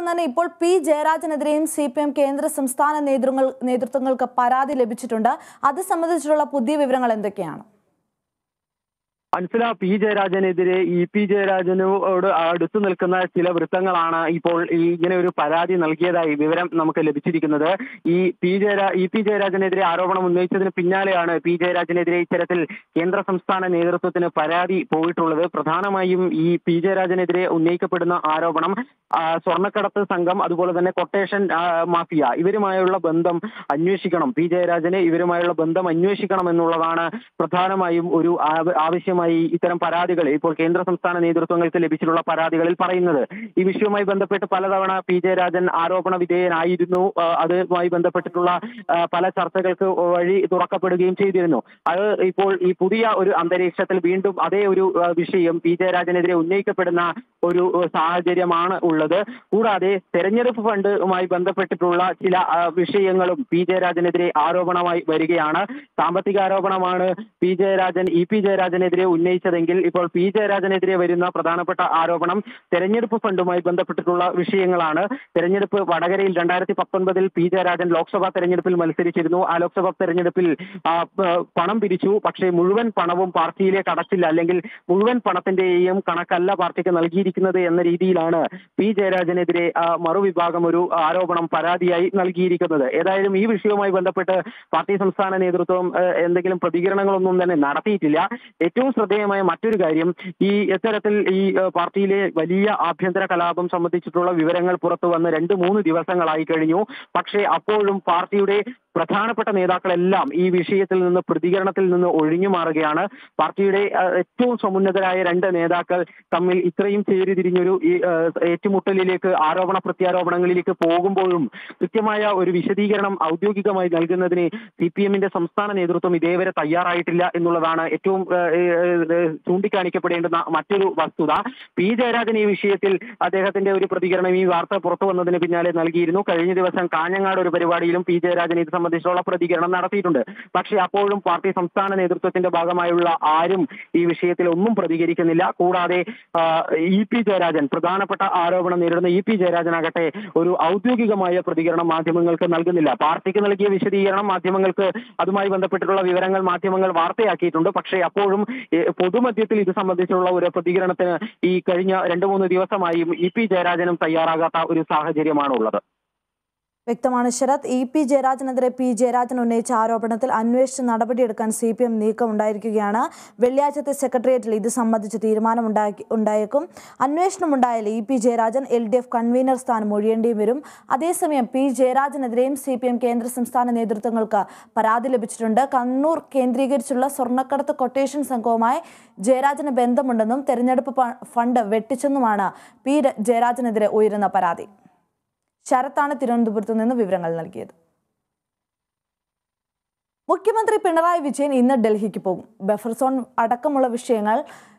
അതോടൊപ്പം തന്നെ ഇപ്പോൾ പി ജയരാജനെതിരെയും സി പി എം കേന്ദ്ര സംസ്ഥാന നേതൃത്വങ്ങൾ നേതൃത്വങ്ങൾക്ക് പരാതി ലഭിച്ചിട്ടുണ്ട് അത് സംബന്ധിച്ചിട്ടുള്ള പുതിയ വിവരങ്ങൾ എന്തൊക്കെയാണ് അൻസില പി ജയരാജനെതിരെ ഇ പി ജയരാജനോട് അടുത്തു നിൽക്കുന്ന ചില വൃത്തങ്ങളാണ് ഇപ്പോൾ ഈ ഇങ്ങനെ ഒരു പരാതി നൽകിയതായി വിവരം നമുക്ക് ലഭിച്ചിരിക്കുന്നത് ഈ പി ജയരാ ഇ പി ജയരാജനെതിരെ ആരോപണം ഉന്നയിച്ചതിന് പിന്നാലെയാണ് പി ജയരാജനെതിരെ ഇത്തരത്തിൽ കേന്ദ്ര സംസ്ഥാന നേതൃത്വത്തിന് പരാതി പോയിട്ടുള്ളത് പ്രധാനമായും ഈ പി ജയരാജനെതിരെ ഉന്നയിക്കപ്പെടുന്ന ആരോപണം ആ, സ്വർണ്ണക്കടത്ത് സംഘം അതുപോലെ തന്നെ കൊട്ടേഷൻ ആ, മാഫിയ ഇവരുമായുള്ള ബന്ധം അന്വേഷിക്കണം പി ജയരാജന് ഇവരുമായുള്ള ബന്ധം അന്വേഷിക്കണം എന്നുള്ളതാണ് പ്രധാനമായും ഒരു ആവ- ആവശ്യമായി ഇത്തരം പരാതികൾ ഇപ്പോൾ കേന്ദ്ര സംസ്ഥാന നേതൃത്വങ്ങൾക്ക് ലഭിച്ചിട്ടുള്ള പരാതികളിൽ പറയുന്നത് ഈ വിഷയവുമായി ബന്ധപ്പെട്ട് പലതവണ പി ജയരാജൻ ആരോപണ വിധേയനായിരുന്നു ആ, അതുമായി ബന്ധപ്പെട്ടിട്ടുള്ള ആ, പല ചർച്ചകൾക്ക് വഴി തുറക്കപ്പെടുകയും ചെയ്തിരുന്നു അത് ഇപ്പോൾ ഈ പുതിയ ഒരു അന്തരീക്ഷത്തിൽ വീണ്ടും അതേ ഒരു ആ, വിഷയം പി ജയരാജനെതിരെ ഉന്നയിക്കപ്പെടുന്ന ഒരു ആ, സാഹചര്യമാണ് ഉള്ളത് കൂടാതെ തെരഞ്ഞെടുപ്പ് ഫണ്ടുമായി ബന്ധപ്പെട്ടിട്ടുള്ള ചില ആ, വിഷയങ്ങളും പി ജയരാജനെതിരെ ആരോപണമായി വരികയാണ് സാമ്പത്തിക ആരോപണമാണ് പി ജയരാജൻ ഇ പി ജയരാജനെതിരെ ഉന്നയിച്ചതെങ്കിൽ ഇപ്പോൾ പി ജയരാജനെതിരെ വരുന്ന പ്രധാനപ്പെട്ട ആരോപണം തെരഞ്ഞെടുപ്പ് ഫണ്ടുമായി ബന്ധപ്പെട്ടിട്ടുള്ള വിഷയങ്ങളാണ് തെരഞ്ഞെടുപ്പ് വടകരയിൽ രണ്ടായിരത്തി പത്തൊൻപതിൽ പി ജയരാജൻ ലോക്സഭാ തെരഞ്ഞെടുപ്പിൽ മത്സരിച്ചിരുന്നു ആ ലോക്സഭാ തെരഞ്ഞെടുപ്പിൽ ആ, പ- പണം പിരിച്ചു പക്ഷേ മുഴുവൻ പണവും പാർട്ടിയിലേക്ക് അടച്ചില്ല അല്ലെങ്കിൽ മുഴുവൻ പണത്തിന്റെയും കണക്കല്ല പാർട്ടിക്ക് നൽകിയിരിക്കുന്നത് എന്ന രീതിയിലാണ് പി ജയരാജനെതിരെ ആ, മറുവിഭാഗം ഒരു ആരോപണം പരാതിയായി നൽകിയിരിക്കുന്നത് ഏതായാലും ഈ വിഷയവുമായി ബന്ധപ്പെട്ട് പാർട്ടി സംസ്ഥാന നേതൃത്വം ആ, എന്തെങ്കിലും പ്രതികരണങ്ങളൊന്നും തന്നെ നടത്തിയിട്ടില്ല ഏറ്റവും ശ്രദ്ധേയമായ മറ്റൊരു കാര്യം ഈ ഇത്തരത്തിൽ ഈ ആ, പാർട്ടിയിലെ വലിയ ആഭ്യന്തര കലാപം സംബന്ധിച്ചിട്ടുള്ള വിവരങ്ങൾ പുറത്തു വന്ന് രണ്ട് മൂന്ന് ദിവസങ്ങളായി കഴിഞ്ഞു പക്ഷേ അപ്പോഴും പാർട്ടിയുടെ പ്രധാനപ്പെട്ട നേതാക്കളെല്ലാം ഈ വിഷയത്തിൽ നിന്ന് പ്രതികരണത്തിൽ നിന്ന് ഒഴിഞ്ഞു മാറുകയാണ് പാർട്ടിയുടെ ആ, ഏറ്റവും സമുന്നതരായ രണ്ട് നേതാക്കൾ തമ്മിൽ ഇത്രയും ചേരിതിരിഞ്ഞൊരു ഈ, ആ, ഏറ്റുമുട്ടലിലേക്ക് ആരോപണ പ്രത്യാരോപണങ്ങളിലേക്ക് പോകുമ്പോഴും കൃത്യമായ ഒരു വിശദീകരണം ഔദ്യോഗികമായി നൽകുന്നതിന് സി പി എമ്മിന്റെ സംസ്ഥാന നേതൃത്വം ഇതേവരെ തയ്യാറായിട്ടില്ല എന്നുള്ളതാണ് ഏറ്റവും ആ, ഏ, ഏ, ചൂണ്ടിക്കാണിക്കപ്പെടേണ്ടുന്ന മറ്റൊരു വസ്തുത പി ജയരാജൻ ഈ വിഷയത്തിൽ അദ്ദേഹത്തിന്റെ ഒരു പ്രതികരണം ഈ വാർത്ത പുറത്തു വന്നതിന് പിന്നാലെ നൽകിയിരുന്നു കഴിഞ്ഞ ദിവസം കാഞ്ഞങ്ങാട് ഒരു പരിപാടിയിലും പി ജയരാജൻ ഇത് സംബന്ധിച്ചുള്ള പ്രതികരണം നടത്തിയിട്ടുണ്ട് പക്ഷേ അപ്പോഴും പാർട്ടി സംസ്ഥാന നേതൃത്വത്തിന്റെ ഭാഗമായുള്ള ആരും ഈ വിഷയത്തിൽ ഒന്നും പ്രതികരിക്കുന്നില്ല കൂടാതെ ആ, ഇ പി ജയരാജൻ പ്രധാനപ്പെട്ട ആരോപണം നേരിടുന്ന ഇ പി ജയരാജനാകട്ടെ ഒരു ഔദ്യോഗികമായ പ്രതികരണം മാധ്യമങ്ങൾക്ക് നൽകുന്നില്ല പാർട്ടിക്ക് നൽകിയ വിശദീകരണം മാധ്യമങ്ങൾക്ക് അതുമായി ബന്ധപ്പെട്ടിട്ടുള്ള വിവരങ്ങൾ മാധ്യമങ്ങൾ വാർത്തയാക്കിയിട്ടുണ്ട് പക്ഷേ അപ്പോഴും ഏ, പൊതുമധ്യത്തിൽ ഇത് സംബന്ധിച്ചുള്ള ഒരു പ്രതികരണത്തിന് ഈ കഴിഞ്ഞ രണ്ടു മൂന്ന് ദിവസമായും ഇ പി ജയരാജനും തയ്യാറാകാത്ത ഒരു സാഹചര്യമാണ് ഉള്ളത് വ്യക്തമാണ് ശരത് ഇ പി ജയരാജനെതിരെ പി ജയരാജൻ ഉന്നയിച്ച ആരോപണത്തിൽ അന്വേഷിച്ച് നടപടിയെടുക്കാൻ സി പി എം നീക്കം ഉണ്ടായിരിക്കുകയാണ് വെള്ളിയാഴ്ചത്തെ സെക്രട്ടേറിയറ്റിൽ ഇത് സംബന്ധിച്ച് തീരുമാനമുണ്ടാക്കി ഉണ്ടായേക്കും അന്വേഷണം ഉണ്ടായാൽ E P Jayarajan L D F convener സ്ഥാനം ഒഴിയേണ്ടിയും വരും അതേസമയം പി ജയരാജനെതിരെയും സി പി എം കേന്ദ്ര സംസ്ഥാന നേതൃത്വങ്ങൾക്ക് പരാതി ലഭിച്ചിട്ടുണ്ട് കണ്ണൂർ കേന്ദ്രീകരിച്ചുള്ള സ്വർണ്ണക്കടത്ത് കൊട്ടേഷൻ സംഘവുമായി ജയരാജന് ബന്ധമുണ്ടെന്നും തെരഞ്ഞെടുപ്പ് പ- ഫണ്ട് വെട്ടിച്ചെന്നുമാണ് പി ര- ജയരാജനെതിരെ ഉയരുന്ന പരാതി ശരത്താണ് തിരുവനന്തപുരത്ത് നിന്ന് വിവരങ്ങൾ നൽകിയത് മുഖ്യമന്ത്രി പിണറായി വിജയൻ ഇന്ന് ഡൽഹിക്ക് പോകും ബഫർ സോൺ അടക്കമുള്ള വിഷയങ്ങൾ